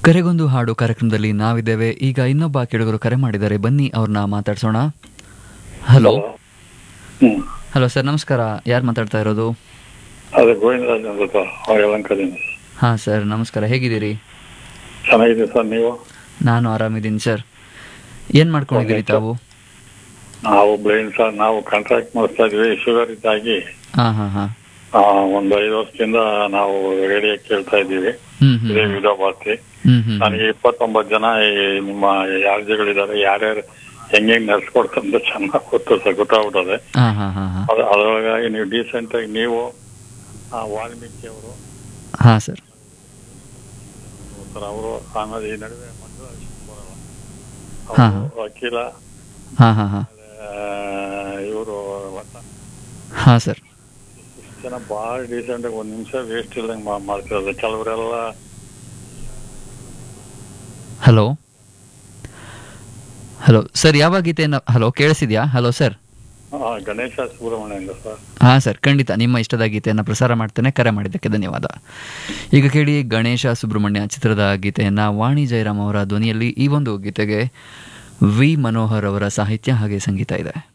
ಕರೆಗೊಂದು ಹಾಡು ಕಾರ್ಯಕ್ರಮದಲ್ಲಿ ನಾವಿದ್ದೇವೆ ಈಗ ಇನ್ನೊಬ್ಬ ಕೇಳುಗರು ಕರೆ ಮಾಡಿದ್ದಾರೆ ಬನ್ನಿ ಅವ್ರನ್ನ ಮಾತಾಡ್ಸೋಣ ಹಲೋ ಹ್ಮ್ ಹಲೋ ಸರ್ ನಮಸ್ಕಾರ ಯಾರು ಮಾತಾಡ್ತಾ ಇರೋದು ಅದೇ ಗೋವಿಂದರಾಜ್ ಅಂತ ಯಲಂಕದಿಂದ ಹಾಂ ಸರ್ ನಮಸ್ಕಾರ ಹೇಗಿದ್ದೀರಿ ಚೆನ್ನಾಗಿದೆ ಸರ್ ನೀವು ನಾನು ಆರಾಮಿದ್ದೀನಿ ಸರ್ ಏನು ಮಾಡ್ಕೊಂಡಿದ್ದೀರಿ ತಾವು ನಾವು ಬ್ಲೈಂಡ್ ಸರ್ ನಾವು ಕಾಂಟ್ರಾಕ್ಟ್ ಮಾಡಿಸ್ತಾ ಇದ್ವಿ ಶುಗರ್ ಇದ್ದಾಗಿ ಹಾಂ ಹಾಂ ಹಾಂ ಆ, ಒಂದು ಐದು ವರ್ಷದಿಂದ ನಾವು ರೇಡಿಯೋ ಕೇಳ್ತಾ ಇದ್ದೀವಿ ಹ್ಞೂ ಇದೇ ಹ್ಞೂ ವಿಧ ಭಾರತಿ ಹ್ಞೂ ಹ್ಞೂ ನನಗೆ ಇಪ್ಪತ್ತೊಂಬತ್ತು ಜನ ಈ ನಿಮ್ಮ ಯಾರ್ಜಿಗಳಿದ್ದಾರೆ ಯಾರ್ಯಾರು ಹೆಂಗೆ ನಡ್ಸ್ಕೊಡ್ತಂತ ಚೆನ್ನಾಗಿ ಗೊತ್ತು ಸರ್ ಗೊತ್ತಾಗ್ಬಿಟ್ಟದೆ ಹಾಂ ಹಾಂ ಹಾಂ ಹಾಂ ಅದ ಅದರೊಳಗಾಗಿ ನೀವು ಡೀಸೆಂಟ್ ಆಗಿ ನೀವು ಆ, ವಾಲ್ಮೀಕಿ ಅವರು ಹಾಂ ಸರ್ ಸರ್ ಅವರು ಆಮೇಲೆ ಈ ನಡುವೆ ಮಂಜು ಬರಲ್ಲ ಹಾ, ಅವರು ವಕೀಲ ಹಾಂ ಹಾಂ ಹಾಂ ಇವರು ಹಾಂ ಸರ್ ಜನ ಭಾಳ ಡೀಸೆಂಟ್ ಆಗಿ ಒಂದ್ ನಿಮಿಷ ವೇಸ್ಟ್ ಇಲ್ದಂಗೆ ಮಾಡ್ತಿರೋದು ಕೆಲವರೆಲ್ಲ ಹಲೋ ಹಲೋ ಸರ್ ಯಾವ ಗೀತೆಯನ್ನು ಹಲೋ ಕೇಳಿಸಿದ್ಯಾ ಹಲೋ ಸರ್ ಆ, ಗಣೇಶ ಸುಬ್ರಹ್ಮಣ್ಯಿಂದ ಸರ್ ಹಾಂ ಸರ್ ಖಂಡಿತ ನಿಮ್ಮ ಇಷ್ಟದ ಗೀತೆಯನ್ನು ಪ್ರಸಾರ ಮಾಡ್ತೇನೆ ಕರೆ ಮಾಡಿದ್ದಕ್ಕೆ ಧನ್ಯವಾದ ಈಗ ಕೇಳಿ ಗಣೇಶ ಸುಬ್ರಹ್ಮಣ್ಯ ಚಿತ್ರದ ಗೀತೆಯನ್ನು ವಾಣಿ ಜಯರಾಮ್ ಅವರ ಧ್ವನಿಯಲ್ಲಿ ಈ ಒಂದು ಗೀತೆಗೆ ವಿ ಮನೋಹರ್ ಅವರ ಸಾಹಿತ್ಯ ಹಾಗೆ ಸಂಗೀತ ಇದೆ